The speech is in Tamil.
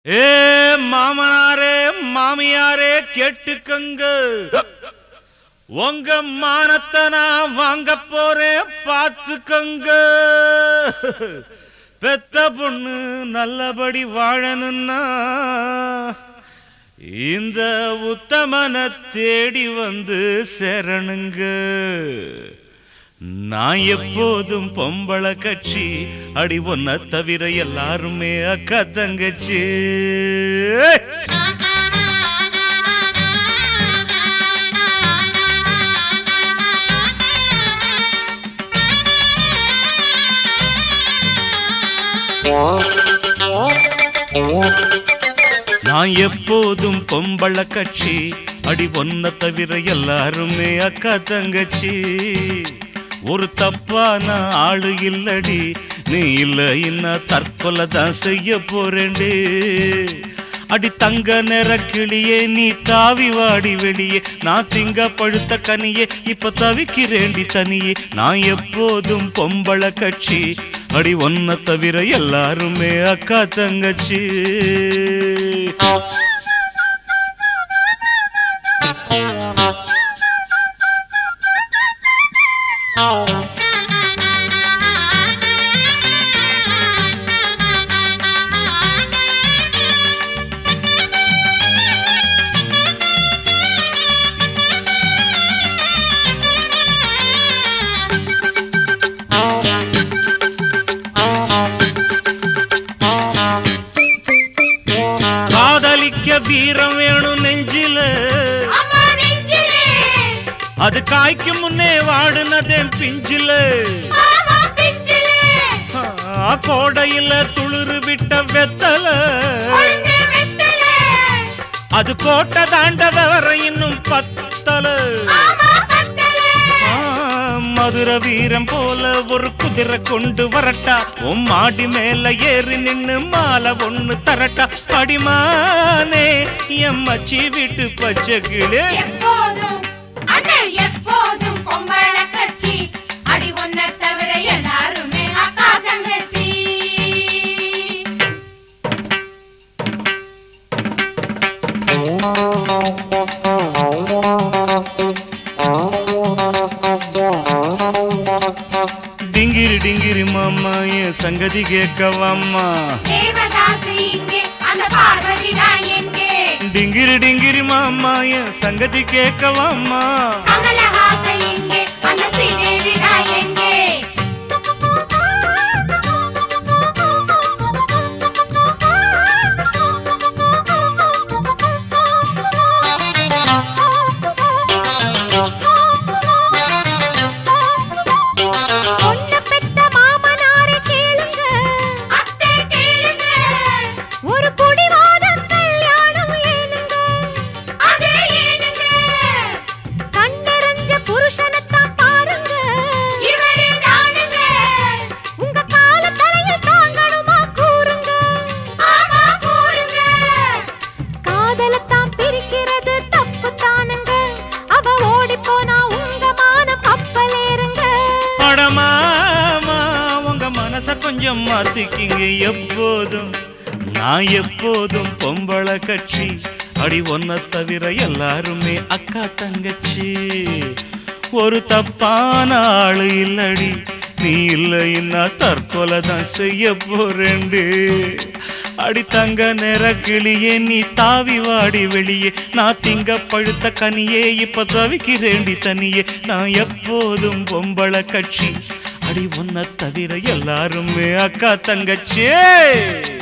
ஏ மாமனாரே மாமியாரே கேட்டுக்கங்க உங்க மானத்தை நான் வாங்க போறேன் பார்த்துக்கங்க பெத்த பொண்ணு நல்லபடி வாழணும்னா இந்த உத்தமனை தேடி வந்து சேரணுங்க நான் எப்போதும் பொம்பளை கட்சி அடி ஒன்ன தவிர எல்லாருமே அக்கா தங்கச்சி நான் எப்போதும் பொம்பளை கட்சி அடி ஒன்ன தவிர எல்லாருமே அக்கா தங்கச்சி ஒரு தப்பான ஆளு இல்லடி நீ இல்ல இன்ன தற்கொலை தான் செய்ய போறேண்டு அடி தங்க நிற கிளியே நீ தாவி வாடி வெளியே நான் திங்க பழுத்த கனியே இப்ப தவிக்கிறேண்டி தனியே நான் எப்போதும் பொம்பளை கட்சி அடி ஒன்ன தவிர எல்லாருமே அக்கா தங்கச்சி காதலிக்க வீரம் வேணும் நெஞ்சில அம்மா நெஞ்சிலே அது காய்க்கும் முன்னே வாடுனதேன் பிஞ்சில மாமா பிஞ்சிலே ஆ, கோடையில துளிரு விட்ட வெத்தல கொழுந்து வெத்தலே அது கோட்டை தாண்ட விவர இன்னும் பத்தல மாமா பத்தலே ஆ, மதுர வீரம் போல ஒரு குதிரை கொண்டு வரட்டா உன் மாடி மேல ஏறி நின்னு மாலை ஒண்ணு தரட்டா அடிமானே எம்மச்சி வீட்டு பச்சை கிளே எப்போதும் அண்ணன் எப்போதும் பொம்பளை கட்சி அடி ஒன்ன தவிர எல்லாருமே அக்கா தங்கச்சி டிங்கிரி டிங்கிரி மாமா என் சங்கதி கேட்கவாம்மா தேவதாசி இங்கே அந்த பார்வதி தான் எங்கே டிங்கிரி டிங்கிரி மாமா என் சங்கதி கேட்கவாம்மா கமலஹாசன் இங்கே அந்த ஸ்ரீதேவி தான் எங்கே பொண்ணு பெத்த மாமனாரை கேளுங்க அத்தை கேளுங்க ஒரு புடிவாத கல்யாணம் ஏனுங்க அதே ஏனுங்க கண்ணெறஞ்ச புருஷனைத்தான் பாருங்க இவரே தானுங்க உங்க கால தலையில் தாங்கணுமா கூறுங்க ஆமா கூறுங்க காதலத்தான் பிரிக்கிறது தப்பு தானுங்க அவ ஓடி போனா உங்க மானம் கப்பலேறுங்க அடமாமா உங்க மனச கொஞ்சம் மாத்திக்கிங்க எப்போதும் நான் எப்போதும் பொம்பளை கட்சி அடி ஒன்ன தவிர எல்லாருமே அக்கா தங்கச்சி ஒரு தப்பான ஆளு இல்லடி நீ இல்லைன்னா தற்கொலை தான் செய்ய போறேண்டு அடி தங்க நிற கிளியே நீ தாவி வாடி வெளியே நான் திங்க பழுத்த கனியே இப்ப தவிக்கிறேண்டி தனியே நான் எப்போதும் பொம்பளை கட்சி அடி ஒன்ன தவிர எல்லாருமே அக்கா தங்கச்சே